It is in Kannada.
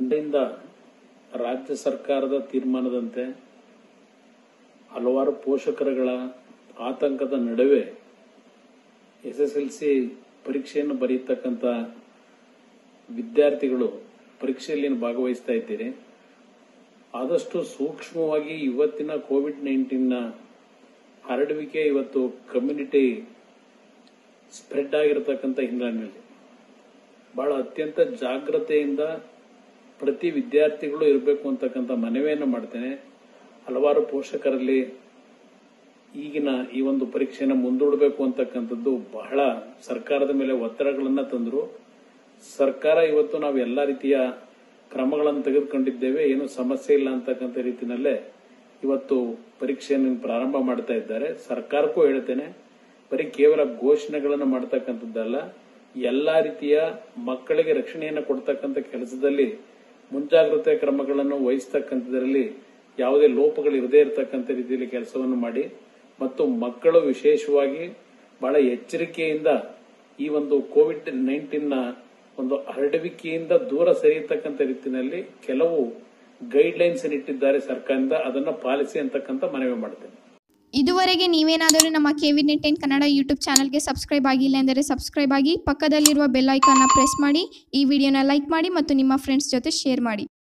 ಇಂದ ರಾಜ್ಯ ಸರ್ಕಾರದ ತೀರ್ಮಾನದಂತೆ ಹಲವಾರು ಪೋಷಕರುಗಳ ಆತಂಕದ ನಡುವೆ ಎಸ್ಎಸ್ಎಲ್ಸಿ ಪರೀಕ್ಷೆಯನ್ನು ಬರೆಯತಕ್ಕಂಥ ವಿದ್ಯಾರ್ಥಿಗಳು ಪರೀಕ್ಷೆಯಲ್ಲಿ ಭಾಗವಹಿಸ್ತಾ ಇದ್ದೀರಿ ಆದಷ್ಟು ಸೂಕ್ಷ್ಮವಾಗಿ ಇವತ್ತಿನ ಕೋವಿಡ್ ನೈನ್ಟೀನ್ನ ಹರಡುವಿಕೆ ಇವತ್ತು ಕಮ್ಯುನಿಟಿ ಸ್ಪ್ರೆಡ್ ಆಗಿರತಕ್ಕಂಥ ಹಿನ್ನೆಲೆಯಲ್ಲಿ ಬಹಳ ಅತ್ಯಂತ ಜಾಗ್ರತೆಯಿಂದ ಪ್ರತಿ ವಿದ್ಯಾರ್ಥಿಗಳು ಇರಬೇಕು ಅಂತಕ್ಕಂಥ ಮನವಿಯನ್ನು ಮಾಡ್ತೇನೆ ಹಲವಾರು ಪೋಷಕರಲ್ಲಿ ಈಗಿನ ಈ ಒಂದು ಪರೀಕ್ಷೆಯನ್ನು ಮುಂದೂಡಬೇಕು ಅಂತಕ್ಕಂಥದ್ದು ಬಹಳ ಸರ್ಕಾರದ ಮೇಲೆ ಒತ್ತಡಗಳನ್ನು ತಂದರು ಸರ್ಕಾರ ಇವತ್ತು ನಾವು ಎಲ್ಲ ರೀತಿಯ ಕ್ರಮಗಳನ್ನು ತೆಗೆದುಕೊಂಡಿದ್ದೇವೆ ಏನು ಸಮಸ್ಯೆ ಇಲ್ಲ ಅಂತಕ್ಕಂಥ ರೀತಿಯಲ್ಲೇ ಇವತ್ತು ಪರೀಕ್ಷೆಯನ್ನು ಪ್ರಾರಂಭ ಮಾಡ್ತಾ ಇದ್ದಾರೆ ಸರ್ಕಾರಕ್ಕೂ ಹೇಳ್ತೇನೆ ಬರೀ ಕೇವಲ ಘೋಷಣೆಗಳನ್ನು ಮಾಡ್ತಕ್ಕಂಥದ್ದಲ್ಲ ಎಲ್ಲಾ ರೀತಿಯ ಮಕ್ಕಳಿಗೆ ರಕ್ಷಣೆಯನ್ನು ಕೊಡ್ತಕ್ಕಂಥ ಕೆಲಸದಲ್ಲಿ ಮುಂಜಾಗ್ರತೆ ಕ್ರಮಗಳನ್ನು ವಹಿಸ್ತಕ್ಕಂಥದ್ರಲ್ಲಿ ಯಾವುದೇ ಲೋಪಗಳು ಇರದೇ ಇರತಕ್ಕಂಥ ರೀತಿಯಲ್ಲಿ ಕೆಲಸವನ್ನು ಮಾಡಿ ಮತ್ತು ಮಕ್ಕಳು ವಿಶೇಷವಾಗಿ ಬಹಳ ಎಚ್ಚರಿಕೆಯಿಂದ ಈ ಒಂದು ಕೋವಿಡ್ ನೈನ್ಟೀನ್ನ ಒಂದು ಹರಡುವಿಕೆಯಿಂದ ದೂರ ಸರಿಯತಕ್ಕಂಥ ರೀತಿಯಲ್ಲಿ ಕೆಲವು ಗೈಡ್ ಲೈನ್ಸ್ ಇಟ್ಟಿದ್ದಾರೆ ಸರ್ಕಾರದಿಂದ ಅದನ್ನು ಪಾಲಿಸಿ ಅಂತಕ್ಕಂಥ ಮನವಿ ಮಾಡ್ತೇನೆ ಇದುವರೆಗೆ ನೀವೇನಾದರೂ ನಮ್ಮ K V net ten Kannada YouTube ಚಾನಲ್ಗೆ ಸಬ್ಸ್ಕ್ರೈಬ್ ಆಗಿಲ್ಲ ಎಂದರೆ ಸಬ್ಸ್ಕ್ರೈಬ್ ಆಗಿ ಪಕ್ಕದಲ್ಲಿರುವ ಬೆಲ್ ಐಕಾನ್ನ ಪ್ರೆಸ್ ಮಾಡಿ ಈ ವಿಡಿಯೋನ ಲೈಕ್ ಮಾಡಿ ಮತ್ತು ನಿಮ್ಮ ಫ್ರೆಂಡ್ಸ್ ಜೊತೆ ಶೇರ್ ಮಾಡಿ